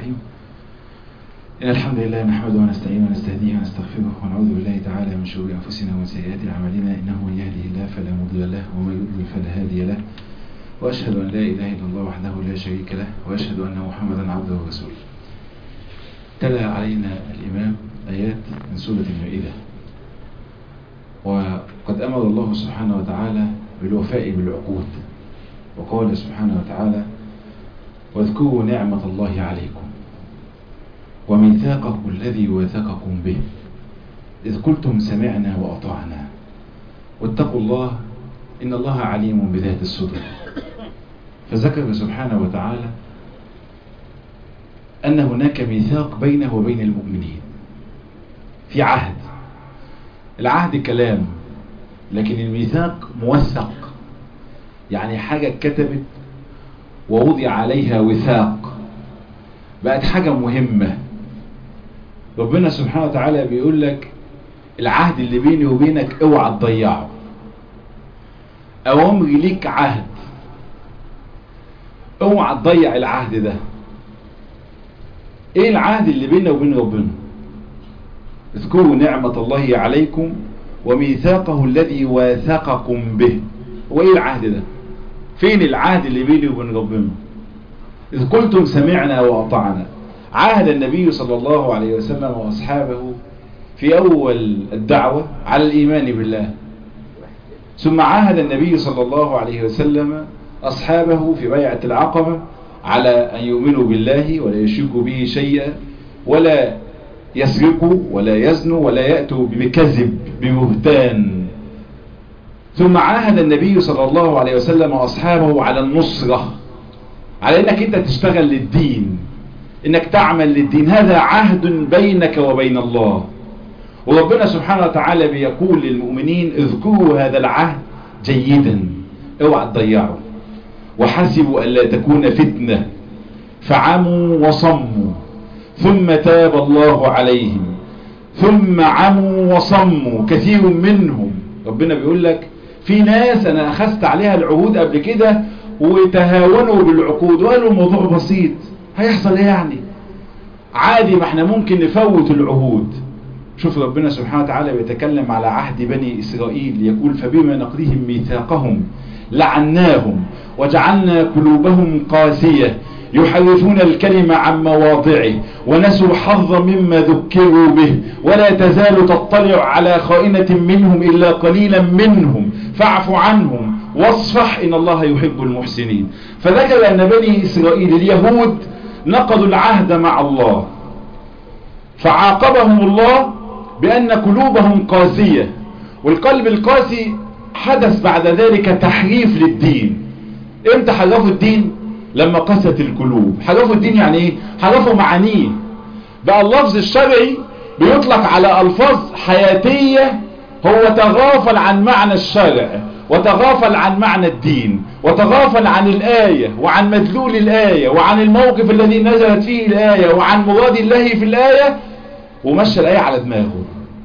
الرحيم إن الحمد لله نحمده ونستعينه ونستهديه ونستغفره ونعوذ بالله تعالى من شرور أنفسنا ومن سيئات أعمالنا إنه من يهده الله فلا مضل له ومن يضلل فلا هادي له وأشهد أن لا إله إلا الله وحده لا شريك له وأشهد أن محمدا عبده ورسوله تلا علينا الإمام آيات من سورة المائدة وقد أمر الله سبحانه وتعالى بالوفاء بالعقود وقال سبحانه وتعالى واذكروا نعمة الله عليكم وميثاقه الذي وثقكم به إذ قلتم سمعنا وأطعنا واتقوا الله إن الله عليم بذات الصدور فذكر سبحانه وتعالى أن هناك ميثاق بينه وبين المؤمنين في عهد العهد كلام لكن الميثاق موثق يعني حاجة اتكتبت ووضع عليها وثاق بقت حاجة مهمة ربنا سبحانه وتعالى بيقول لك العهد اللي بيني وبينك اوعى تضيعه اوامري ليك عهد اوعى تضيع العهد ده ايه العهد اللي بيننا وبين ربنا اذكروا نعمة الله عليكم وميثاقه الذي واثقكم به وايه العهد ده فين العهد اللي بيني وبين ربنا إذ قلتم سمعنا وأطعنا عهد النبي صلى الله عليه وسلم وأصحابه في أول الدعوة على الإيمان بالله ثم عاهد النبي صلى الله عليه وسلم أصحابه في بيعة العقبة على أن يؤمنوا بالله ولا يشركوا به شيئا ولا يسرقوا ولا يزنوا ولا يأتوا بكذب ببهتان ثم عاهد النبي صلى الله عليه وسلم أصحابه على النصرة على انك انت تشتغل للدين انك تعمل للدين هذا عهد بينك وبين الله وربنا سبحانه وتعالى بيقول للمؤمنين اذكروا هذا العهد جيدا اوعى تضيعه وحسبوا ألا تكون فتنة فعموا وصموا ثم تاب الله عليهم ثم عموا وصموا كثير منهم ربنا بيقول لك في ناس انا اخذت عليها العهود قبل كده وتهاونوا بالعقود وقالوا الموضوع بسيط هيحصل ايه يعني عادي ما احنا ممكن نفوت العهود شوف ربنا سبحانه وتعالى بيتكلم على عهد بني إسرائيل يقول فبما نقضيهم ميثاقهم لعناهم وجعلنا قلوبهم قاسية يحرفون الكلمة عن مواضعه ونسوا حظا مما ذكروا به ولا تزال تطلع على خائنة منهم إلا قليلا منهم فاعف عنهم واصفح إن الله يحب المحسنين فذكر أن بني إسرائيل اليهود نقضوا العهد مع الله فعاقبهم الله بأن قلوبهم قاسية والقلب القاسي حدث بعد ذلك تحريف للدين امتى حرفوا الدين لما قست القلوب حرفوا الدين يعني ايه حرفوا معانيه بقى اللفظ الشرعي بيطلق على ألفاظ حياتية هو تغافل عن معنى الشرع وتغافل عن معنى الدين وتغافل عن الآية وعن مدلول الآية وعن الموقف الذي نزلت فيه الآية وعن مراد الله في الآية ومشى الآية على دماغه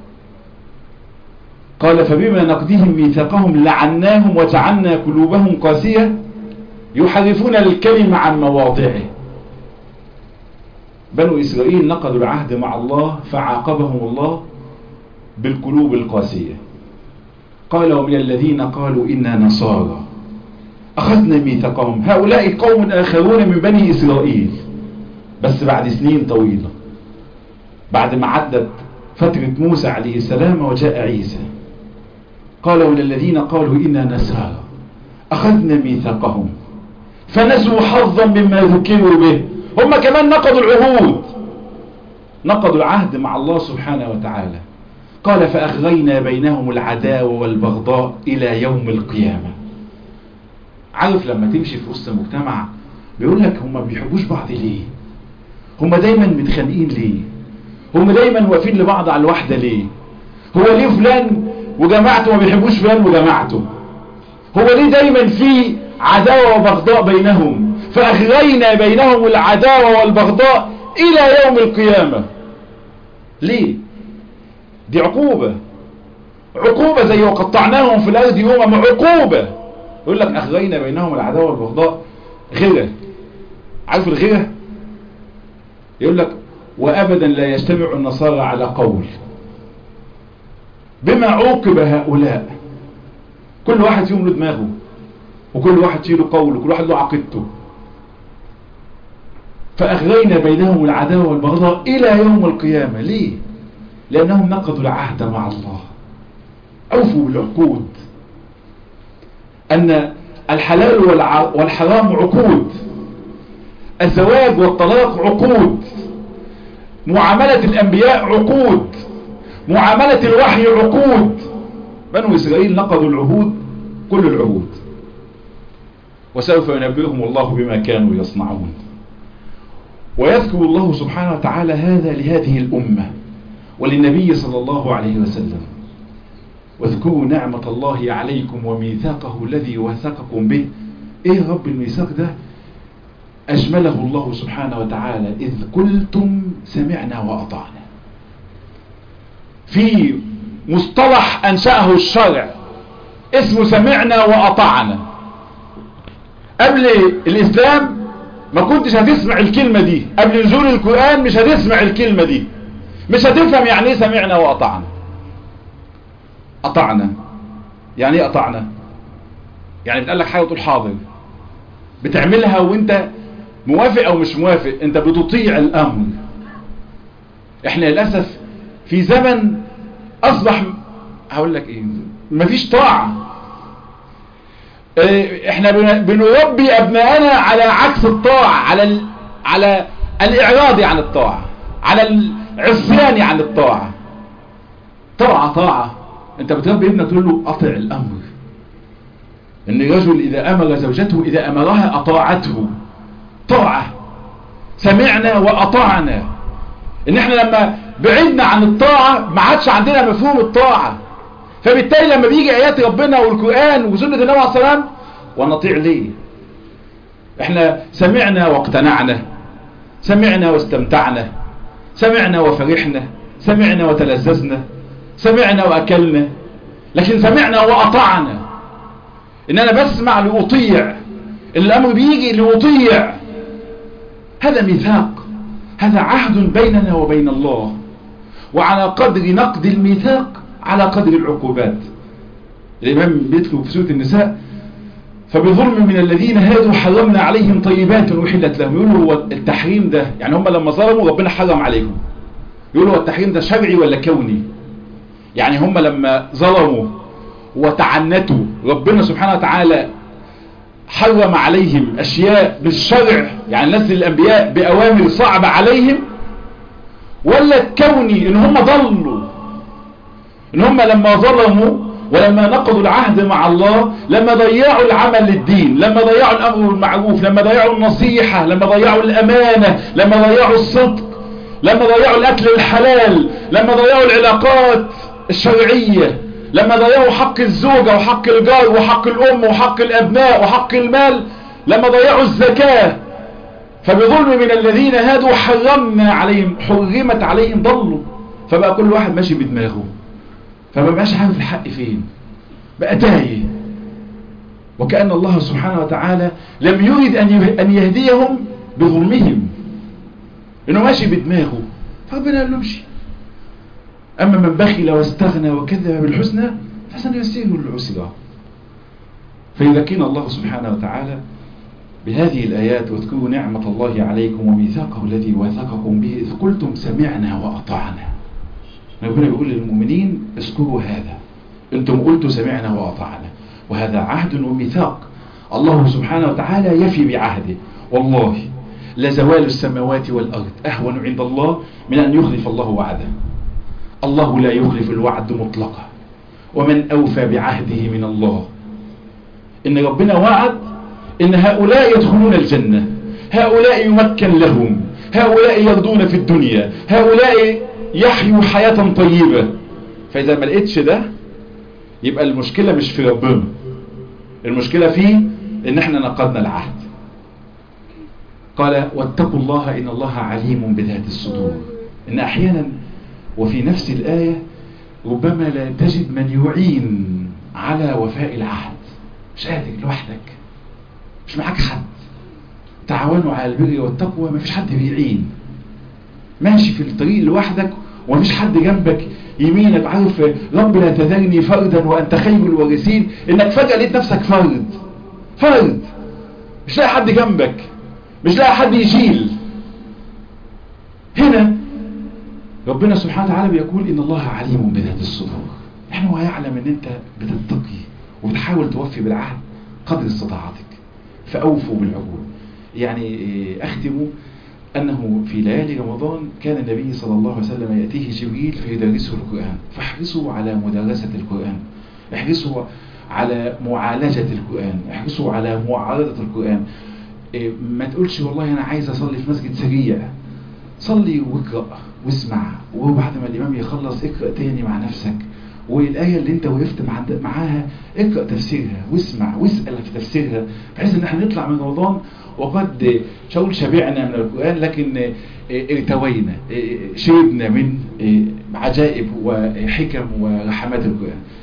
قال فبما نقضيهم ميثاقهم لعناهم وجعلنا قلوبهم قاسية يحرفون الكلمة عن مواضعه بنو إسرائيل نقضوا العهد مع الله فعاقبهم الله بالقلوب القاسية قال ومن الذين قالوا إنا نصارى أخذنا ميثاقهم هؤلاء قوم آخرون من بني إسرائيل بس بعد سنين طويلة بعد ما عدت فترة موسى عليه السلام وجاء عيسى قال ومن الذين قالوا إنا نصارى أخذنا ميثاقهم فنسوا حظا مما ذكروا به هم كمان نقضوا العهود نقضوا العهد مع الله سبحانه وتعالى قال فأغرينا بينهم العداوة والبغضاء إلى يوم القيامة عارف لما تمشي في وسط المجتمع بيقول لك هم ما بيحبوش بعض ليه هم دايما متخانقين ليه هم دايما واقفين لبعض على الوحدة ليه هو ليه فلان وجماعته ما بيحبوش فلان وجماعته هو ليه دايما في عداوة وبغضاء بينهم فأغرينا بينهم العداوة والبغضاء إلى يوم القيامة ليه دي عقوبة عقوبة زي وقطعناهم في الأرض أمم عقوبة يقول لك أغرينا بينهم العداوة والبغضاء غيرة عارف الغيرة يقول لك وأبدا لا يجتمع النصارى على قول بما عوقب هؤلاء كل واحد فيهم له دماغه وكل واحد فيه له قول وكل واحد له عقيدته فأغرينا بينهم العداوة والبغضاء إلى يوم القيامة ليه؟ لأنهم نقضوا العهد مع الله أوفوا بالعقود أن الحلال والحرام عقود الزواج والطلاق عقود معاملة الأنبياء عقود معاملة الوحي عقود بنو إسرائيل نقضوا العهود كل العهود وسوف ينبئهم الله بما كانوا يصنعون ويذكر الله سبحانه وتعالى هذا لهذه الأمة وللنبي صلى الله عليه وسلم واذكروا نعمة الله عليكم وميثاقه الذي وثقكم به ايه رب الميثاق ده أجمله الله سبحانه وتعالى إذ قلتم سمعنا وأطعنا في مصطلح أنشأه الشرع اسمه سمعنا وأطعنا قبل الإسلام ما كنتش هتسمع الكلمة دي قبل نزول القرآن مش هتسمع الكلمة دي مش هتفهم يعني ايه سمعنا وأطعنا أطعنا يعني ايه أطعنا يعني بتقال لك حاجة وتقول حاضر بتعملها وانت موافق او مش موافق انت بتطيع الامر احنا للأسف في زمن اصبح هقول لك ايه مفيش طاعة اه احنا بنربي ابنائنا على عكس الطاعة على ال... على الاعراض عن الطاعة على العصيان عن الطاعة طاعة طاعة انت بتربي ابنك تقول له اطع الامر ان الرجل اذا امر زوجته اذا امرها اطاعته طاعة سمعنا واطعنا ان احنا لما بعدنا عن الطاعة ما عادش عندنا مفهوم الطاعة فبالتالي لما بيجي ايات ربنا والقرآن وسنة النبي عليه السلام ونطيع ليه احنا سمعنا واقتنعنا سمعنا واستمتعنا سمعنا وفرحنا سمعنا وتلذذنا سمعنا واكلنا لكن سمعنا واطعنا ان انا بسمع لاطيع الامر بيجي لاطيع هذا ميثاق هذا عهد بيننا وبين الله وعلى قدر نقد الميثاق على قدر العقوبات الإمام بيذكر في سورة النساء فبظلم من الذين هادوا حرمنا عليهم طيبات وحلت لهم يقولوا هو التحريم ده يعني هم لما ظلموا ربنا حرم عليهم يقولوا هو التحريم ده شرعي ولا كوني يعني هم لما ظلموا وتعنتوا ربنا سبحانه وتعالى حرم عليهم أشياء بالشرع يعني نزل الأنبياء بأوامر صعبة عليهم ولا الكوني ان هم ضلوا ان هم لما ظلموا ولما نقضوا العهد مع الله لما ضيعوا العمل للدين لما ضيعوا الامر بالمعروف لما ضيعوا النصيحة لما ضيعوا الامانة لما ضيعوا الصدق لما ضيعوا الاكل الحلال لما ضيعوا العلاقات الشرعية لما ضيعوا حق الزوجة وحق الجار وحق الام وحق الابناء وحق المال لما ضيعوا الزكاة فبظلم من الذين هادوا حرمنا عليهم حرمت عليهم ضلوا فبقى كل واحد ماشي بدماغه فما بقاش عارف الحق فين بقى تايه وكأن الله سبحانه وتعالى لم يريد أن يهديهم بظلمهم إنه ماشي بدماغه فربنا قال له امشي أما من بخل واستغنى وكذب بالحسنى فسنيسره للعسرى فيذكرنا الله سبحانه وتعالى بهذه الآيات واذكروا نعمة الله عليكم وميثاقه الذي وثقكم به إذ قلتم سمعنا وأطعنا ربنا بيقول للمؤمنين اذكروا هذا انتم قلتوا سمعنا وأطعنا وهذا عهد وميثاق الله سبحانه وتعالى يفي بعهده والله لزوال السماوات والأرض أهون عند الله من أن يخلف الله وعده الله لا يخلف الوعد مطلقا ومن أوفى بعهده من الله إن ربنا وعد إن هؤلاء يدخلون الجنة هؤلاء يمكن لهم هؤلاء يرضون في الدنيا هؤلاء يحيوا حياة طيبة فإذا ما لقيتش ده يبقى المشكلة مش في ربنا المشكلة فيه إن احنا نقضنا العهد قال واتقوا الله إن الله عليم بذات الصدور إن أحيانا وفي نفس الآية ربما لا تجد من يعين على وفاء العهد مش قادر لوحدك مش معاك حد تعاونوا على البر والتقوى ما فيش حد بيعين ماشي في الطريق لوحدك ومفيش حد جنبك يمينك عارف رب لا تذرني فردا وانت خير الوارثين انك فجأة لقيت نفسك فرد فرد مش لاقي حد جنبك مش لاقي حد يشيل هنا ربنا سبحانه وتعالى بيقول ان الله عليم بذات الصدور يعني هو يعلم ان انت بتتقي وبتحاول توفي بالعهد قدر استطاعتك فاوفوا بالعقول يعني اختم أنه في ليالي رمضان كان النبي صلى الله عليه وسلم يأتيه جبريل فيدرسه القرآن فاحرصوا على مدرسة القرآن احرصوا على معالجة القرآن احرصوا على معارضة القرآن ما تقولش والله أنا عايز أصلي في مسجد سريع صلي واقرأ واسمع وبعد ما الإمام يخلص اقرأ تاني مع نفسك والآية اللي انت وقفت معاها اقرأ تفسيرها واسمع واسأل في تفسيرها بحيث ان احنا نطلع من رمضان وقد مش هقول شبعنا من القرآن لكن ارتوينا شربنا من عجائب وحكم ورحمات القرآن